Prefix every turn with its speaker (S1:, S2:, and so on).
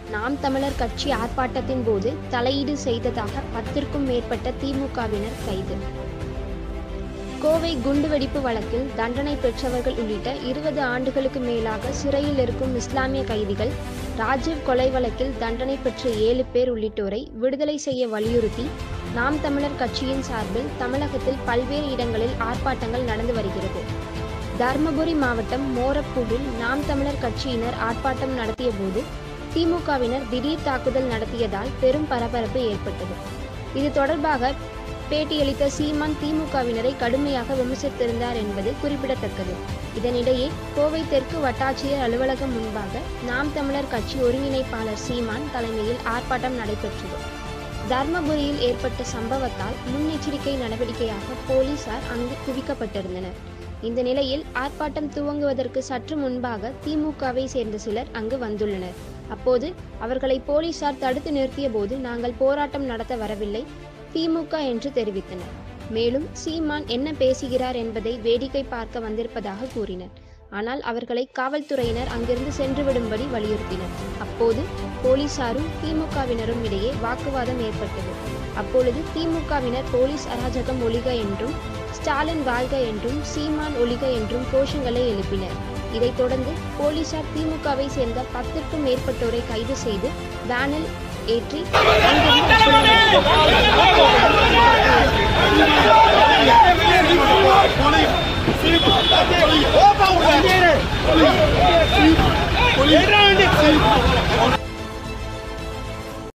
S1: நாம் தமிழர் கட்சி ஆர்ப்பாட்டத்தின் போது தலையீடு செய்ததாக பத்திற்கும் மேற்பட்ட திமுகவினர் கைது கோவை குண்டுவெடிப்பு வழக்கில் தண்டனை பெற்றவர்கள் உள்ளிட்ட இருபது ஆண்டுகளுக்கு மேலாக சிறையில் இருக்கும் இஸ்லாமிய கைதிகள் ராஜீவ் கொலை வழக்கில் தண்டனை பெற்ற ஏழு பேர் உள்ளிட்டோரை விடுதலை செய்ய வலியுறுத்தி நாம் தமிழர் கட்சியின் சார்பில் தமிழகத்தில் பல்வேறு இடங்களில் ஆர்ப்பாட்டங்கள் நடந்து வருகிறது தருமபுரி மாவட்டம் மோரப்பூரில் நாம் தமிழர் கட்சியினர் ஆர்ப்பாட்டம் நடத்திய போது திமுகவினர் திடீர் தாக்குதல் நடத்தியதால் பெரும் பரபரப்பு ஏற்பட்டது இது தொடர்பாக பேட்டியளித்த சீமான் திமுகவினரை கடுமையாக விமர்சித்திருந்தார் என்பது குறிப்பிடத்தக்கது இதனிடையே கோவை தெற்கு வட்டாட்சியர் அலுவலகம் முன்பாக நாம் தமிழர் கட்சி ஒருங்கிணைப்பாளர் சீமான் தலைமையில் ஆர்ப்பாட்டம் நடைபெற்றது தர்மபுரியில் ஏற்பட்ட சம்பவத்தால் முன்னெச்சரிக்கை நடவடிக்கையாக போலீசார் அங்கு குவிக்கப்பட்டிருந்தனர் இந்த நிலையில் ஆர்ப்பாட்டம் துவங்குவதற்கு சற்று முன்பாக திமுகவை சேர்ந்த சிலர் அங்கு வந்துள்ளனர் அப்போது அவர்களை போலீசார் தடுத்து நிறுத்திய போது நாங்கள் போராட்டம் நடத்த வரவில்லை திமுக என்று தெரிவித்தனர் மேலும் சீமான் என்ன பேசுகிறார் என்பதை வேடிக்கை பார்க்க வந்திருப்பதாக கூறினர் ஆனால் அவர்களை காவல்துறையினர் அங்கிருந்து சென்றுவிடும்படி வலியுறுத்தினர் அப்போது போலீசாரும் திமுகவினரும் இடையே வாக்குவாதம் ஏற்பட்டது அப்பொழுது திமுகவினர் போலீஸ் அராஜகம் ஒழிக என்றும் ஸ்டாலின் வாழ்க என்றும் சீமான் ஒழிக என்றும் கோஷங்களை எழுப்பினர் இதைத் தொடர்ந்து போலீசார் திமுகவை சேர்ந்த பத்திற்கும் மேற்பட்டோரை கைது செய்து வேனில் ஏற்றி அங்கிருந்து
S2: ஓப்பா விடு.